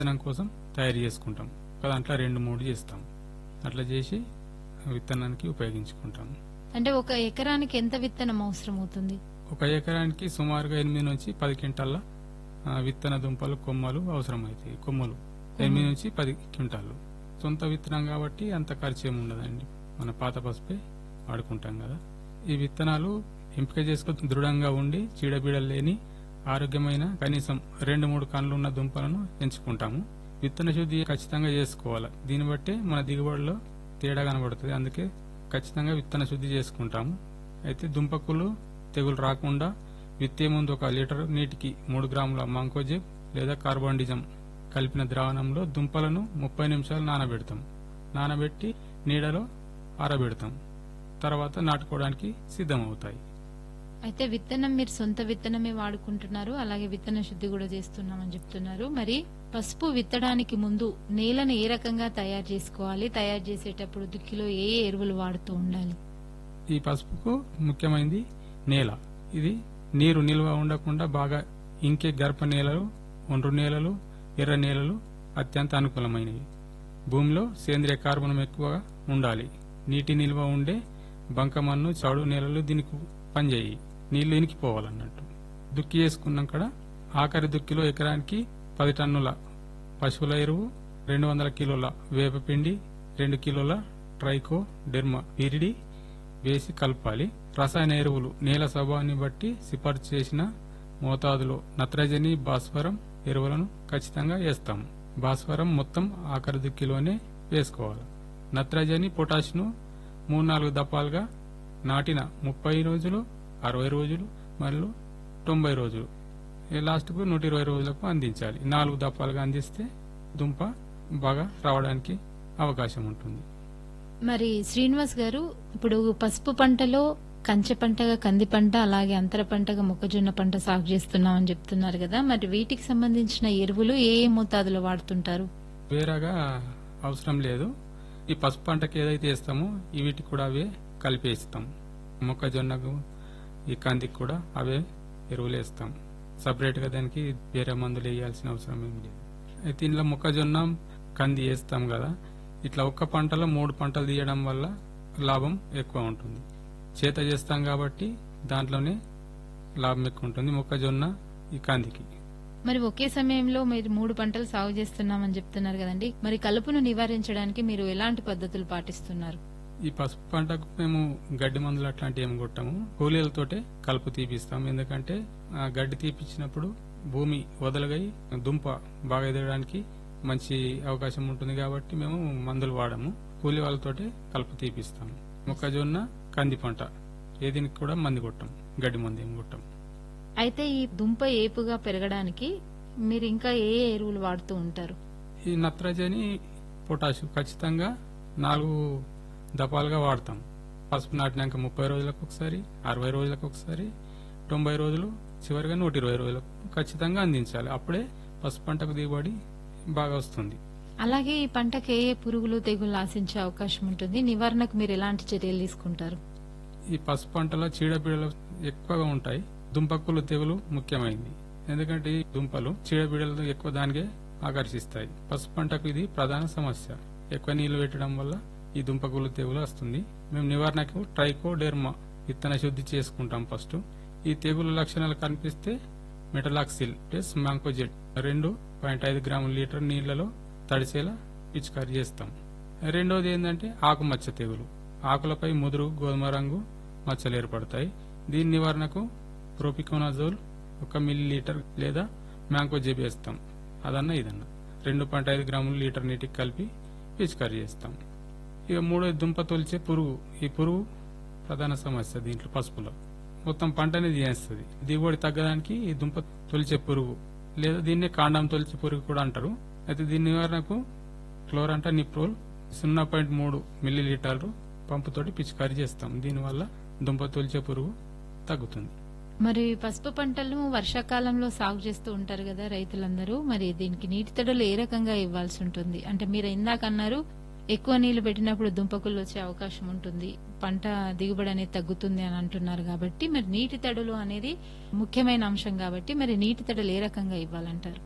విత్తనం కోసం తయారు చేసుకుంటాం ఒక దాంట్లో రెండు మూడు చేస్తాం అట్లా చేసి విత్తనానికి ఉపయోగించుకుంటాం అంటే ఒక ఎకరానికి ఎంత విత్తనం అవసరం అవుతుంది ఒక ఎకరానికి సుమారుగా ఎనిమిది నుంచి పది క్వింటాల ఆ, విత్తన దుంపలు కొమ్మలు అవసరమవుతాయి కొమ్మలు ఎనిమిది నుంచి పది క్వింటాలు సొంత విత్తనం కాబట్టి అంత ఖర్చు ఏమి ఉండదండి మన పాత పసుపే వాడుకుంటాం కదా ఈ విత్తనాలు ఎంపిక చేసుకుని దృఢంగా ఉండి చీడబీడలు లేని ఆరోగ్యమైన కనీసం రెండు మూడు కన్నులు ఉన్న దుంపలను ఎంచుకుంటాము విత్తన శుద్ధి ఖచ్చితంగా చేసుకోవాలి దీన్ని బట్టే మన దిగుబడిలో తేడా కనబడుతుంది అందుకే ఖచ్చితంగా విత్తన శుద్ధి చేసుకుంటాము అయితే దుంపకులు తెగులు రాకుండా విత్తే ముందు ఒక లీటర్ నీటికి మూడు గ్రాముల మాంకోజెబ్ లేదా కార్బాండిజం కలిపిన ద్రావణంలో దుంపలను ముప్పై నిమిషాలు నానబెడతాం నానబెట్టి నీడలో ఆరబెడతాం తర్వాత నాటుకోవడానికి సిద్ధమవుతాయి అయితే విత్తనం మీరు సొంత విత్తనమే వాడుకుంటున్నారు అలాగే విత్తన శుద్ధి కూడా చేస్తున్నామని చెప్తున్నారు మరి పసుపు విత్తడానికి ముందు నేలను ఏ రకంగా తయారు చేసుకోవాలి తయారు చేసేటప్పుడు దుక్కిలో ఏ ఏ ఎరువులు వాడుతూ ఉండాలి ఈ పసుపుకు ముఖ్యమైనది నేల ఇది నీరు నిల్వ ఉండకుండా బాగా ఇంకే గర్భ నేలలు ఒండ్రు నేలలు ఎర్ర నేలలు అత్యంత అనుకూలమైనవి భూమిలో సేంద్రియ కార్బనం ఎక్కువగా ఉండాలి నీటి నిల్వ ఉండే బంకమన్ను చౌడు నేలలు దీనికి పనిచేయి నీళ్లు ఇనికిపోవాలన్నట్టు దుక్కి వేసుకున్నాక ఆఖరి దుక్కిలో ఎకరానికి పది టన్నుల పశువుల ఎరువు రెండు వందల కిలోల వేపపిండి రెండు కిలోల ట్రైకో డెర్మా విరిడి వేసి కలపాలి రసాయన ఎరువులు నేల స్వభావాన్ని బట్టి సిఫార్సు చేసిన మోతాదులో నత్రజని భాస్వరం ఎరువులను ఖచ్చితంగా వేస్తాము భాస్వరం మొత్తం ఆఖరి దుక్కిలోనే వేసుకోవాలి నత్రజని పొటాష్ను మూడు నాలుగు దప్పాలుగా నాటిన ముప్పై రోజులు అరవై రోజులు మరియు తొంభై రోజులు ఈ లాస్ట్కు నూట ఇరవై రోజులకు అందించాలి నాలుగు దప్పాలుగా అందిస్తే దుంప బాగా రావడానికి అవకాశం ఉంటుంది మరి శ్రీనివాస్ గారు ఇప్పుడు పసుపు పంటలో కంచె పంటగా కంది పంట అలాగే అంతర పంటగా మొక్కజొన్న పంట సాగు చేస్తున్నామని చెప్తున్నారు కదా మరి వీటికి సంబంధించిన ఎరువులు ఏ ఏ మోతాదులో వాడుతుంటారు వేరేగా అవసరం లేదు ఈ పసుపు పంటకి ఏదైతే వేస్తామో ఈ వీటికి కూడా అవే కలిపేస్తాం మొక్కజొన్నకు ఈ కందికి కూడా అవే ఎరువులు వేస్తాం సపరేట్ గా దానికి వేరే మందులు వేయాల్సిన అవసరం ఏం లేదు అయితే ఇందులో మొక్కజొన్న కంది వేస్తాం కదా ఇట్లా ఒక్క పంటలో మూడు పంటలు తీయడం వల్ల లాభం ఎక్కువ ఉంటుంది చేత చేస్తాం కాబట్టి దాంట్లోనే లాభం ఎక్కువ ఉంటుంది మొక్కజొన్న ఈ కందికి మరి ఒకే సమయంలో మీరు మూడు పంటలు సాగు చేస్తున్నామని చెప్తున్నారు కదండి మరి కలుపును నివారించడానికి మీరు ఎలాంటి పద్ధతులు పాటిస్తున్నారు ఈ పసుపు పంటకు మేము గడ్డి మందులు అట్లాంటివి ఏమి కొట్టాము కూలీలతోటే కలుపు తీపిస్తాం ఎందుకంటే ఆ గడ్డి తీపిచ్చినప్పుడు భూమి వదలగై దుంప బాగా ఎదగడానికి మంచి అవకాశం ఉంటుంది కాబట్టి మేము మందులు వాడము కూలీ వాళ్ళతోటే కలుపు తీపిస్తాము మొక్కజొన్న కంది పంట ఏదినికి కూడా మంది కొట్టాం గడ్డి మంది ఏం కొట్టాం అయితే ఈ దుంప ఏపుగా పెరగడానికి మీరు ఇంకా ఏ ఏ ఎరువులు వాడుతూ ఉంటారు ఈ నత్రజని పొటాషు ఖచ్చితంగా నాలుగు దపాలుగా వాడతాం పసుపు నాటినాక ముప్పై రోజులకు ఒకసారి అరవై రోజులకు ఒకసారి తొంభై రోజులు చివరిగా నూట ఇరవై రోజులకు ఖచ్చితంగా అందించాలి అప్పుడే పసుపు పంటకు దిగుబడి బాగా వస్తుంది అలాగే ఈ పంటకి ఏ ఏ పురుగులు తెగులు ఆశించే అవకాశం ఉంటుంది నివారణకు మీరు ఎలాంటి చర్యలు తీసుకుంటారు ఈ పసుపు పంటలో చీడపీడలు ఎక్కువగా ఉంటాయి దుంపకులు తెగులు ముఖ్యమైనది ఎందుకంటే ఈ దుంపలు చీడపీడలు ఎక్కువ దానికే ఆకర్షిస్తాయి పసుపు పంటకు ఇది ప్రధాన సమస్య ఎక్కువ నీళ్లు పెట్టడం వల్ల ఈ దుంపకులు తెగులు వస్తుంది మేము నివారణకు ట్రైకోడెర్మా విత్తన శుద్ధి చేసుకుంటాం ఫస్ట్ ఈ తెగులు లక్షణాలు కనిపిస్తే మెటలాక్సిల్ ప్లస్ మ్యాంకోజెట్ రెండు పాయింట్ ఐదు గ్రాముల లీటర్ నీళ్లలో తడిసేలా పిచికారీ చేస్తాం రెండోది ఏంటంటే ఆకుమచ్చ తెగులు ఆకులపై ముదురు గోధుమ రంగు మచ్చలు ఏర్పడతాయి దీని నివారణకు ప్రోపికోనాజోల్ ఒక మిల్లీ లీటర్ లేదా మ్యాంకోజెబ్ వేస్తాం అదన్నా ఇదన్నా రెండు పాయింట్ ఐదు గ్రాములు లీటర్ నీటికి కలిపి పిచికారీ చేస్తాం ఇక మూడో దుంప తొలిచే పురుగు ఈ పురుగు ప్రధాన సమస్య దీంట్లో పసుపులో మొత్తం పంటని తీసేస్తుంది దిగుబడి తగ్గడానికి ఈ దుంప తొలిచే పురుగు లేదా దీన్నే కాండం తొలిచే పురుగు కూడా అంటారు అయితే దీని నివారణకు క్లోరంటా నిప్రోల్ సున్నా పాయింట్ మూడు మిల్లీ లీటర్లు పంపుతోటి పిచికారీ చేస్తాం దీనివల్ల దుంప తొలిచే పురుగు తగ్గుతుంది మరి పసుపు పంటలను వర్షాకాలంలో సాగు చేస్తూ ఉంటారు కదా రైతులందరూ మరి దీనికి నీటి తడులు ఏ రకంగా ఇవ్వాల్సి ఉంటుంది అంటే మీరు ఇందాక అన్నారు ఎక్కువ నీళ్లు పెట్టినప్పుడు దుంపకులు వచ్చే అవకాశం ఉంటుంది పంట దిగుబడి అనేది తగ్గుతుంది అని అంటున్నారు కాబట్టి మరి నీటి తడులు అనేది ముఖ్యమైన అంశం కాబట్టి మరి నీటి తడులు ఏ రకంగా ఇవ్వాలంటారు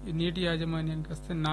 ఈ నీటి యాజమాన్యానికి వస్తే